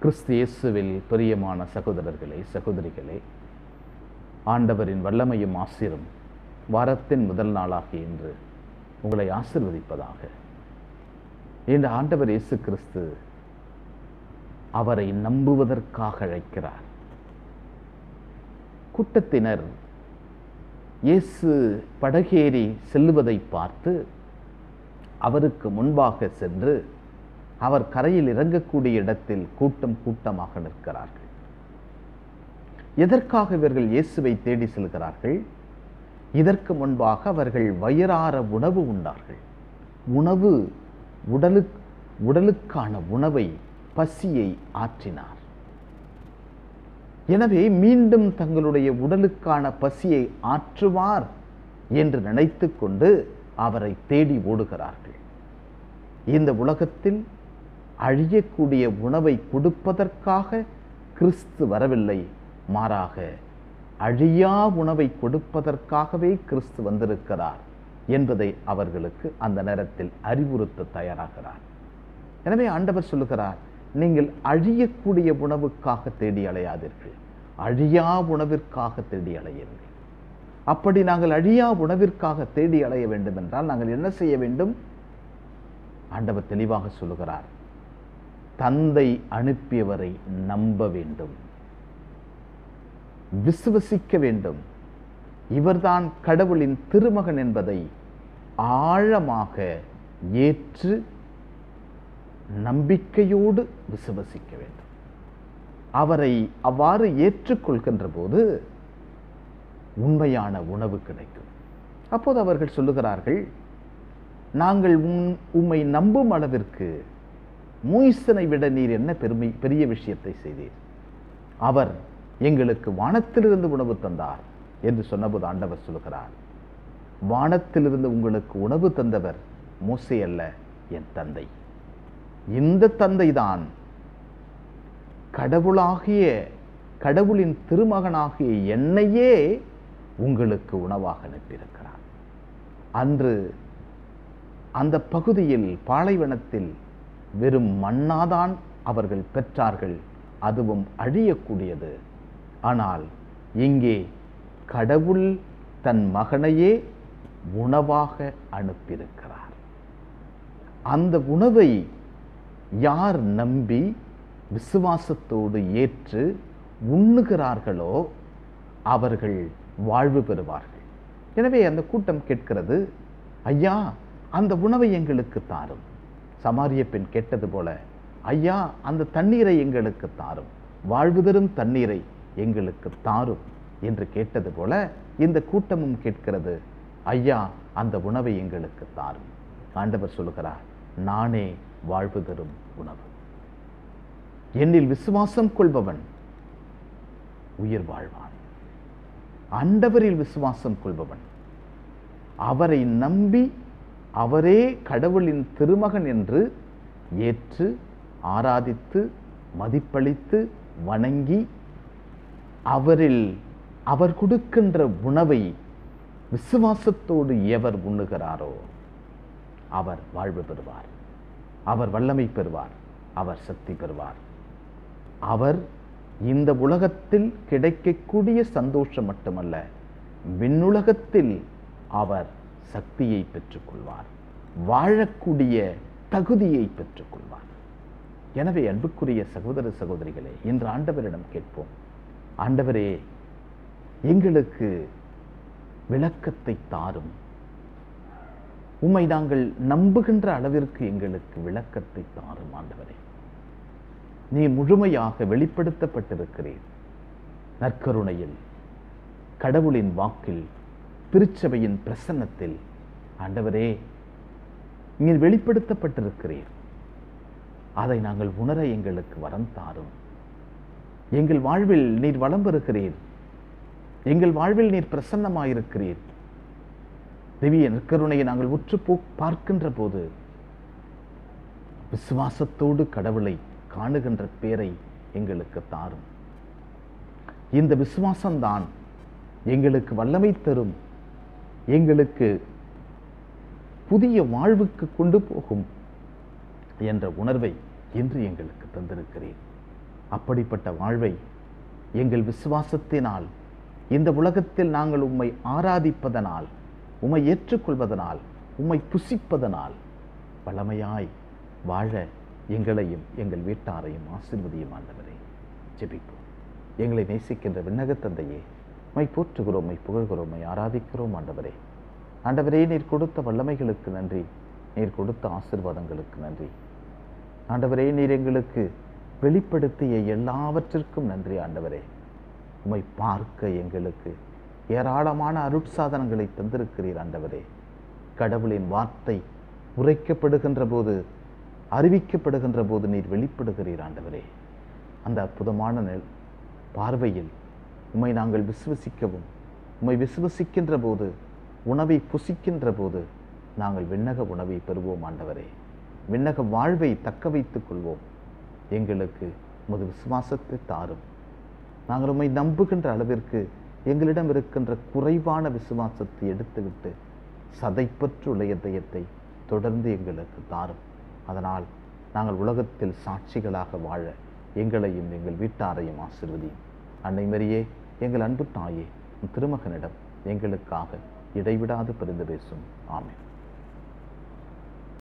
கிறிஸ்து இயேசுவில் பிரியமான சகோதரர்களே சகோதரிகளே ஆண்டவரின் வல்லமையும் ஆசிரும் வாரத்தின் முதல் நாளாகிய இன்று உங்களை ஆசிர்வதிப்பதாக இன்று ஆண்டவர் இயேசு கிறிஸ்து அவரை நம்புவதற்காக அழைக்கிறார் கூட்டத்தினர் இயேசு படகேறி செல்லுவதை பார்த்து அவருக்கு முன்பாக சென்று அவர் கரையில் இறங்கக்கூடிய இடத்தில் கூட்டம் கூட்டமாக நிற்கிறார்கள் எதற்காக இவர்கள் இயேசுவை தேடி செல்கிறார்கள் இதற்கு முன்பாக அவர்கள் வயிறார உணவு உண்டார்கள் உணவு உடலுக்கு உடலுக்கான உணவை பசியை ஆற்றினார் எனவே மீண்டும் தங்களுடைய உடலுக்கான பசியை ஆற்றுவார் என்று நினைத்து கொண்டு அவரை தேடி ஓடுகிறார்கள் இந்த உலகத்தில் அழியக்கூடிய உணவை கொடுப்பதற்காக கிறிஸ்து வரவில்லை மாறாக அழியா உணவை கொடுப்பதற்காகவே கிறிஸ்து வந்திருக்கிறார் என்பதை அவர்களுக்கு அந்த நேரத்தில் அறிவுறுத்த தயாராகிறார் எனவே ஆண்டவர் சொல்லுகிறார் நீங்கள் அழியக்கூடிய உணவுக்காக தேடி அலையாதீர்கள் அழியா உணவிற்காக தேடி அலையுங்கள் அப்படி நாங்கள் அழியா உணவிற்காக தேடி அலைய வேண்டும் என்றால் நாங்கள் என்ன செய்ய வேண்டும் ஆண்டவர் தெளிவாக சொல்லுகிறார் தந்தை அனுப்பியவரை நம்ப வேண்டும் விசுவசிக்க வேண்டும் இவர்தான் கடவுளின் திருமகன் என்பதை ஆழமாக ஏற்று நம்பிக்கையோடு விசுவசிக்க வேண்டும் அவரை அவ்வாறு ஏற்றுக்கொள்கின்ற போது உண்மையான உணவு கிடைக்கும் அப்போது அவர்கள் சொல்லுகிறார்கள் நாங்கள் உம் உம்மை நம்பும் அளவிற்கு மூய்சனை விட நீர் என்ன பெருமை பெரிய விஷயத்தை செய்தீர் அவர் எங்களுக்கு வானத்திலிருந்து உணவு தந்தார் என்று சொன்னபோது ஆண்டவர் சொல்லுகிறார் வானத்திலிருந்து உங்களுக்கு உணவு தந்தவர் மோசே அல்ல என் தந்தை இந்த தந்தைதான் கடவுளாகிய கடவுளின் திருமகனாகிய என்னையே உங்களுக்கு உணவாக அனுப்பியிருக்கிறார் அன்று அந்த பகுதியில் பாலைவனத்தில் வெறும் மண்ணாதான் அவர்கள் பெற்றார்கள் அதுவும் அழியக்கூடியது ஆனால் இங்கே கடவுள் தன் மகனையே உணவாக அனுப்பியிருக்கிறார் அந்த உணவை யார் நம்பி விசுவாசத்தோடு ஏற்று உண்ணுகிறார்களோ அவர்கள் வாழ்வு பெறுவார்கள் எனவே அந்த கூட்டம் கேட்கிறது ஐயா அந்த உணவை எங்களுக்கு தாரும் சமாரிய பெண் கேட்டது போல ஐயா அந்த தண்ணீரை எங்களுக்கு தாரும் வாழ்வு தரும் தண்ணீரை எங்களுக்கு தாரும் என்று கேட்டது போல இந்த கூட்டமும் கேட்கிறது ஐயா அந்த உணவை எங்களுக்கு தாரும் ஆண்டவர் சொல்லுகிறார் நானே வாழ்வு தரும் உணவு என்னில் விசுவாசம் கொள்பவன் உயிர் வாழ்வான் ஆண்டவரில் விசுவாசம் கொள்பவன் அவரை நம்பி அவரே கடவுளின் திருமகன் என்று ஏற்று ஆராதித்து மதிப்பளித்து வணங்கி அவரில் அவர் கொடுக்கின்ற உணவை விசுவாசத்தோடு எவர் உண்ணுகிறாரோ அவர் வாழ்வு பெறுவார் அவர் வல்லமை பெறுவார் அவர் சக்தி பெறுவார் அவர் இந்த உலகத்தில் கிடைக்கக்கூடிய சந்தோஷம் மட்டுமல்ல விண்ணுலகத்தில் அவர் சக்தியை பெற்றுக்கொள்வார் வாழக்கூடிய தகுதியை பெற்றுக்கொள்வார் எனவே அன்புக்குரிய சகோதர சகோதரிகளே இன்று ஆண்டவரிடம் கேட்போம் ஆண்டவரே எங்களுக்கு விளக்கத்தை தாரும் உம்மை நாங்கள் நம்புகின்ற அளவிற்கு எங்களுக்கு விளக்கத்தை தாரும் ஆண்டவரே நீ முழுமையாக வெளிப்படுத்தப்பட்டிருக்கிறீர் நற்கருணையில் கடவுளின் வாக்கில் திருச்சபையின் பிரசன்னத்தில் ஆண்டவரே நீர் வெளிப்படுத்தப்பட்டிருக்கிறீர் அதை நாங்கள் உணர எங்களுக்கு வரம் தாரும் எங்கள் வாழ்வில் நீர் வளம் பெறுகிறீர் எங்கள் வாழ்வில் நீர் பிரசன்னமாயிருக்கிறீர் திவ்ய நற்கருணையை நாங்கள் உற்று போ பார்க்கின்ற போது விசுவாசத்தோடு கடவுளை காணுகின்ற பேரை எங்களுக்கு தாரும் இந்த விசுவாசம்தான் எங்களுக்கு வல்லமை தரும் எங்களுக்கு புதிய வாழ்வுக்கு கொண்டு போகும் என்ற உணர்வை இன்று எங்களுக்கு தந்திருக்கிறேன் அப்படிப்பட்ட வாழ்வை எங்கள் விசுவாசத்தினால் இந்த உலகத்தில் நாங்கள் உம்மை ஆராதிப்பதனால் உம்மை ஏற்றுக்கொள்வதனால் உம்மை புசிப்பதனால் வளமையாய் வாழ எங்களையும் எங்கள் வீட்டாரையும் ஆசீர்வதியும் ஆண்டவரே ஜெபிப்போம் எங்களை நேசிக்கின்ற விண்ணக தந்தையே மை போற்றுகிறோம் மை புகழ்கிறோம் மை ஆராதிக்கிறோம் ஆண்டவரே ஆண்டவரே நீர் கொடுத்த வல்லமைகளுக்கு நன்றி நீர் கொடுத்த ஆசீர்வாதங்களுக்கு நன்றி ஆண்டவரே நீர் எங்களுக்கு வெளிப்படுத்திய எல்லாவற்றிற்கும் நன்றி ஆண்டவரே உம்மை பார்க்க எங்களுக்கு ஏராளமான அருட்சாதனங்களை தந்திருக்கிறீர் ஆண்டவரே கடவுளின் வார்த்தை உரைக்கப்படுகின்ற போது அறிவிக்கப்படுகின்ற போது நீர் வெளிப்படுகிறீர் ஆண்டவரே அந்த அற்புதமான நெல் பார்வையில் உம்மை நாங்கள் விசுவசிக்கவும் உம்மை விசுவசிக்கின்ற போது உணவை புசிக்கின்ற போது நாங்கள் விண்ணக உணவை பெறுவோம் ஆண்டவரே விண்ணக வாழ்வை தக்க வைத்துக் கொள்வோம் எங்களுக்கு உமது விசுவாசத்தை தாரும் நாங்கள் உம்மை நம்புகின்ற அளவிற்கு எங்களிடம் இருக்கின்ற குறைவான விசுவாசத்தை எடுத்துவிட்டு சதைப்பற்றுள்ள இதயத்தை தொடர்ந்து எங்களுக்கு தாரும் அதனால் நாங்கள் உலகத்தில் சாட்சிகளாக வாழ எங்களையும் எங்கள் வீட்டாரையும் ஆசிர்வதியும் அன்னை மரியே எங்கள் அன்பு தாயே உம் திருமகனிடம் எங்களுக்காக இடைவிடாது பரிந்து பேசும் ஆமென்